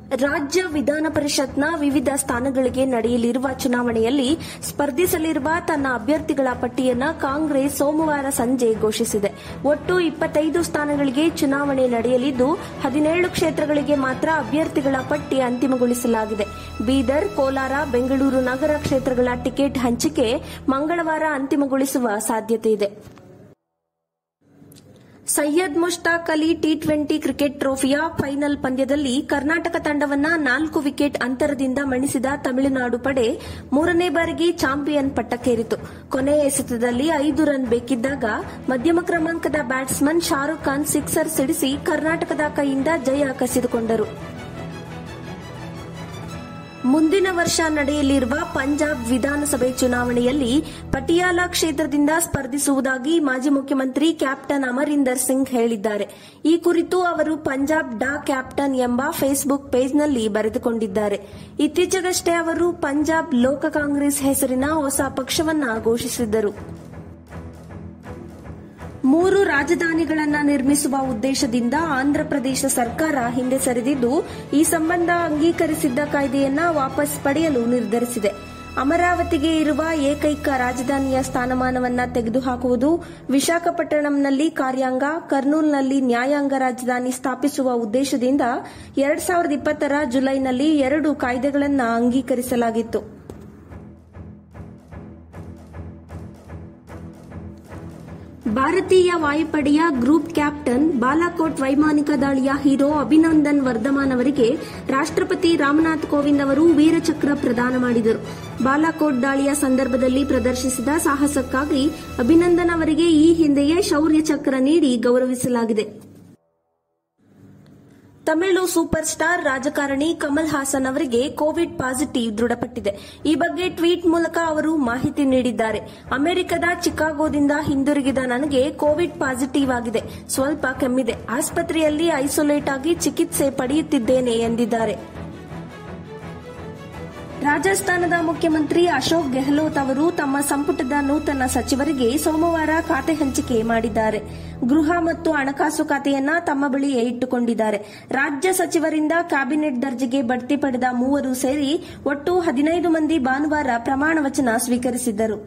ರಾಜ್ಯ ವಿಧಾನ ಪರಿಷತ್ನ ವಿವಿಧ ಸ್ಥಾನಗಳಿಗೆ ನಡೆಯಲಿರುವ ಚುನಾವಣೆಯಲ್ಲಿ ಸ್ಪರ್ಧಿಸಲಿರುವ ತನ್ನ ಅಭ್ಯರ್ಥಿಗಳ ಪಟ್ಟಿಯನ್ನ ಕಾಂಗ್ರೆಸ್ ಸೋಮವಾರ ಸಂಜೆ ಘೋಷಿಸಿದೆ ಒಟ್ಟು ಇಪ್ಪತ್ತೈದು ಸ್ಥಾನಗಳಿಗೆ ಚುನಾವಣೆ ನಡೆಯಲಿದ್ದು ಹದಿನೇಳು ಕ್ಷೇತ್ರಗಳಿಗೆ ಮಾತ್ರ ಅಭ್ಯರ್ಥಿಗಳ ಪಟ್ಟಿ ಅಂತಿಮಗೊಳಿಸಲಾಗಿದೆ ಬೀದರ್ ಕೋಲಾರ ಬೆಂಗಳೂರು ನಗರ ಕ್ಷೇತ್ರಗಳ ಟಿಕೆಟ್ ಹಂಚಿಕೆ ಮಂಗಳವಾರ ಅಂತಿಮಗೊಳಿಸುವ ಸಾಧ್ಯತೆ ಇದೆ Syed Mushtaq Ali T twenty cricket ಟ್ರೋಫಿಯ ಫೈನಲ್ ಪಂದ್ಯದಲ್ಲಿ ಕರ್ನಾಟಕ ತಂಡವನ್ನ ನಾಲ್ಕು ವಿಕೆಟ್ ಅಂತರದಿಂದ ಮಣಿಸಿದ ತಮಿಳುನಾಡು ಪಡೆ ಮೂರನೇ ಬಾರಿಗೆ ಚಾಂಪಿಯನ್ ಪಟ್ಟಕ್ಕೇರಿತು ಕೊನೆಯ ಎಸೆತದಲ್ಲಿ ಐದು ರನ್ ಬೇಕಿದ್ದಾಗ ಮಧ್ಯಮ ಕ್ರಮಾಂಕದ ಬ್ಯಾಟ್ಸ್ಮನ್ ಶಾರುಖ್ ಖಾನ್ ಸಿಕ್ಸರ್ ಸಿಡಿಸಿ ಕರ್ನಾಟಕದ ಕೈಯಿಂದ ಜಯ ಕಸಿದುಕೊಂಡರು ಮುಂದಿನ ವರ್ಷ ನಡೆಯಲಿರುವ ಪಂಜಾಬ್ ವಿಧಾನಸಭೆ ಚುನಾವಣೆಯಲ್ಲಿ ಪಟಿಯಾಲ ಕ್ಷೇತ್ರದಿಂದ ಸ್ಪರ್ಧಿಸುವುದಾಗಿ ಮಾಜಿ ಮುಖ್ಯಮಂತ್ರಿ ಕ್ಯಾಪ್ಟನ್ ಅಮರಿಂದರ್ ಸಿಂಗ್ ಹೇಳಿದ್ದಾರೆ ಈ ಕುರಿತು ಅವರು ಪಂಜಾಬ್ ಡಾ ಕ್ಯಾಪ್ಟನ್ ಎಂಬ ಫೇಸ್ಬುಕ್ ಪೇಜ್ನಲ್ಲಿ ಬರೆದುಕೊಂಡಿದ್ದಾರೆ ಇತ್ತೀಚೆಗಷ್ಟೇ ಅವರು ಪಂಜಾಬ್ ಲೋಕ ಕಾಂಗ್ರೆಸ್ ಹೆಸರಿನ ಹೊಸ ಪಕ್ಷವನ್ನ ಘೋಷಿಸಿದ್ದರು ಮೂರು ರಾಜಧಾನಿಗಳನ್ನ ನಿರ್ಮಿಸುವ ಉದ್ದೇಶದಿಂದ ಆಂಧ್ರಪ್ರದೇಶ ಸರ್ಕಾರ ಹಿಂದೆ ಸರಿದಿದ್ದು ಈ ಸಂಬಂಧ ಅಂಗೀಕರಿಸಿದ್ದ ಕಾಯ್ದೆಯನ್ನ ವಾಪಸ್ ಪಡೆಯಲು ನಿರ್ಧರಿಸಿದೆ ಅಮರಾವತಿಗೆ ಇರುವ ಏಕೈಕ ರಾಜಧಾನಿಯ ಸ್ಥಾನಮಾನವನ್ನ ತೆಗೆದುಹಾಕುವುದು ವಿಶಾಖಪಟ್ಟಣಂನಲ್ಲಿ ಕಾರ್ಯಾಂಗ ಕರ್ನೂಲ್ನಲ್ಲಿ ನ್ಯಾಯಾಂಗ ರಾಜಧಾನಿ ಸ್ಥಾಪಿಸುವ ಉದ್ದೇಶದಿಂದ ಎರಡ್ ಸಾವಿರದ ಇಪ್ಪತ್ತರ ಜುಲೈನಲ್ಲಿ ಎರಡು ಕಾಯ್ದೆಗಳನ್ನ ಅಂಗೀಕರಿಸಲಾಗಿತ್ತು ಭಾರತೀಯ ವಾಯುಪಡೆಯ ಗ್ರೂಪ್ ಕ್ಯಾಪ್ಟನ್ ಬಾಲಾಕೋಟ್ ವೈಮಾನಿಕ ದಾಳಿಯ ಹೀರೋ ಅಭಿನಂದನ್ ವರ್ಧಮಾನ್ ಅವರಿಗೆ ರಾಷ್ಟ್ರಪತಿ ರಾಮನಾಥ್ ಕೋವಿಂದ್ ಅವರು ವೀರಚಕ್ರ ಪ್ರದಾನ ಮಾಡಿದರು ಬಾಲಾಕೋಟ್ ದಾಳಿಯ ಸಂದರ್ಭದಲ್ಲಿ ಪ್ರದರ್ಶಿಸಿದ ಸಾಹಸಕ್ಕಾಗಿ ಅಭಿನಂದನ್ ಅವರಿಗೆ ಈ ಹಿಂದೆಯೇ ಶೌರ್ಯ ಚಕ್ರ ನೀಡಿ ಗೌರವಿಸಲಾಗಿದೆ ತಮಿಳು ಸೂಪರ್ ಸ್ಟಾರ್ ರಾಜಕಾರಣಿ ಕಮಲ್ ಹಾಸನ್ ಅವರಿಗೆ ಕೋವಿಡ್ ಪಾಸಿಟಿವ್ ದೃಢಪಟ್ಟಿದೆ ಈ ಬಗ್ಗೆ ಟ್ವೀಟ್ ಮೂಲಕ ಅವರು ಮಾಹಿತಿ ನೀಡಿದ್ದಾರೆ ಅಮೆರಿಕದ ಚಿಕಾಗೋದಿಂದ ಹಿಂದಿರುಗಿದ ನನಗೆ ಕೋವಿಡ್ ಪಾಸಿಟಿವ್ ಆಗಿದೆ ಸ್ವಲ್ಪ ಕೆಮ್ಮಿದೆ ಆಸ್ಪತ್ರೆಯಲ್ಲಿ ಐಸೋಲೇಟ್ ಆಗಿ ಚಿಕಿತ್ಸೆ ಪಡೆಯುತ್ತಿದ್ದೇನೆ ಎಂದಿದ್ದಾರೆ ರಾಜಸ್ಥಾನದ ಮುಖ್ಯಮಂತ್ರಿ ಅಶೋಕ್ ಗೆಹ್ಲೋಟ್ ಅವರು ತಮ್ಮ ಸಂಪುಟದ ನೂತನ ಸಚಿವರಿಗೆ ಸೋಮವಾರ ಖಾತೆ ಹಂಚಿಕೆ ಮಾಡಿದ್ದಾರೆ ಗೃಹ ಮತ್ತು ಹಣಕಾಸು ಖಾತೆಯನ್ನ ತಮ್ಮ ಬಳಿಯೇ ಇಟ್ಟುಕೊಂಡಿದ್ದಾರೆ ರಾಜ್ಯ ಸಚಿವರಿಂದ ಕ್ಯಾಬಿನೆಟ್ ದರ್ಜೆಗೆ ಬಡ್ತಿ ಪಡೆದ ಮೂವರು ಸೇರಿ ಒಟ್ಟು ಹದಿನೈದು ಮಂದಿ ಭಾನುವಾರ ಪ್ರಮಾಣ ವಚನ ಸ್ವೀಕರಿಸಿದ್ದರು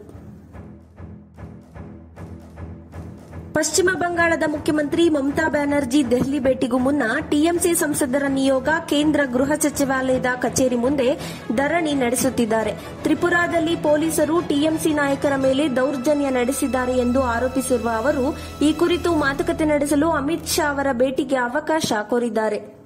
ಪಶ್ಚಿಮ ಬಂಗಾಳದ ಮುಖ್ಯಮಂತ್ರಿ ಮಮತಾ ಬ್ಯಾನರ್ಜಿ ದೆಹಲಿ ಭೇಟಿಗೂ ಮುನ್ನ ಟಿಎಂಸಿ ಸಂಸದರ ನಿಯೋಗ ಕೇಂದ್ರ ಗೃಹ ಸಚಿವಾಲಯದ ಕಚೇರಿ ಮುಂದೆ ಧರಣಿ ನಡೆಸುತ್ತಿದ್ದಾರೆ ತ್ರಿಪುರಾದಲ್ಲಿ ಪೊಲೀಸರು ಟಿಎಂಸಿ ನಾಯಕರ ಮೇಲೆ ದೌರ್ಜನ್ಯ ನಡೆಸಿದ್ದಾರೆ ಎಂದು ಆರೋಪಿಸಿರುವ ಅವರು ಈ ಕುರಿತು ಮಾತುಕತೆ ನಡೆಸಲು ಅಮಿತ್ ಶಾ ಅವರ ಭೇಟಿಗೆ ಅವಕಾಶ ಕೋರಿದ್ದಾರೆ